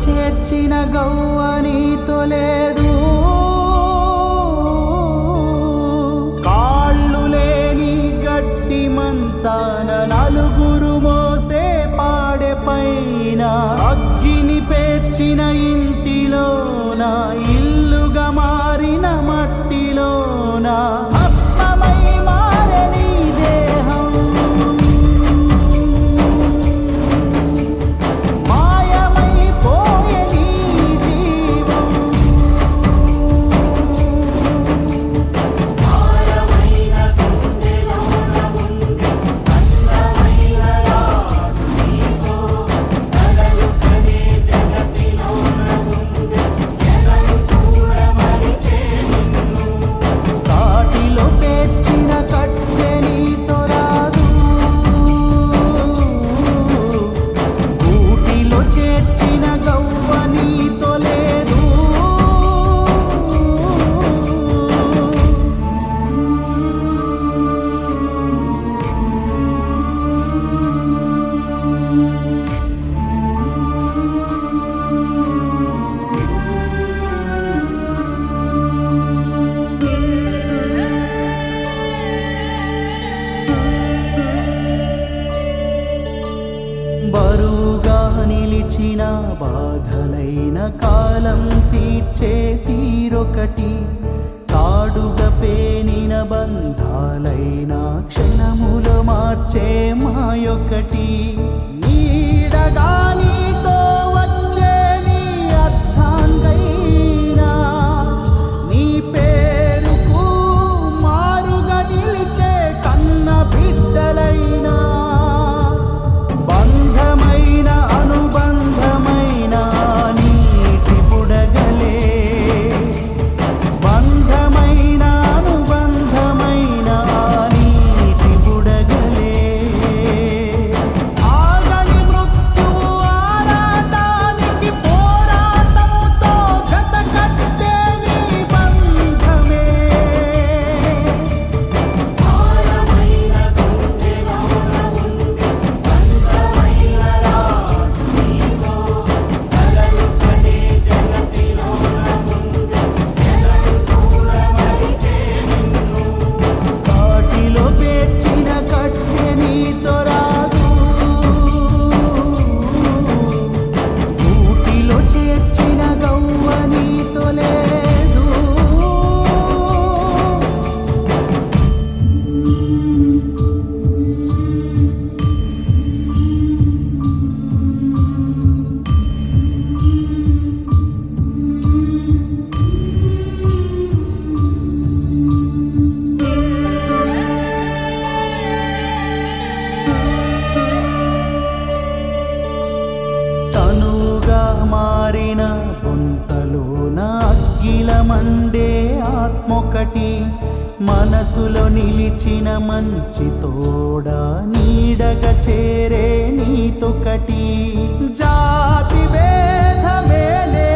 చేర్చిన గౌవ నీతో లేదు కాళ్ళు లేని గట్టి మంచాన నలుగురు మోసే పాడె పైన అగ్గిని పేర్చిన ఇంటిలోన ఇల్లుగా మారిన మట్టిలోన భస్మమై మారె నీ దేహం మాయమైపోయే నీ జీవం భారమైన గుండెలోన ఉండే అందమైన రాజు నీవో కలలు కనే జగతిలోన ఉండే జనం కూడా మరిచే నిన్ను కాటిలో పేర్చిన కట్టె నీతో రాదు గూటిలో చేర్చిన గవ్వ నీతో లేదు బరువుగా నిలిచిన బాధలైన కాలం తీర్చే తీరొకటి తాడుగా పేనిన బంధాలైన క్షణముల మార్చే మాయొకటి నీడగా నీతో వచ్చే నీ అర్థాంగైనా నీ పేరుకు మారుగా నిలిచే కన్న బిడ్డలైనా బంధమైన అనుబంధమైన నీటి బుడగలే బంధమైన అనుబంధమైన నీటి బుడగలే ఆగని మృత్యు ఆరాటానికి పోరాటంతో జత కట్టే నీ బంధమే భారమైన గుండెలోన ఉండే అందమైన రాజు నీవో కలలు కనే జగతిలోన ఉండే జనం కూడా మరిచే నిన్ను కాటిలో పేర్చిన కట్టె నీతో రాదు ఊటిలో చేర్చిన గవ్వ నీతో లేదు తనువుగా మారిన బొంతలోన అగ్గిల మండే ఆత్మొకటి మనసులో నిలిచిన మంచి తోడ నీడగా చేరే నీతొకటి జాతి భేదమే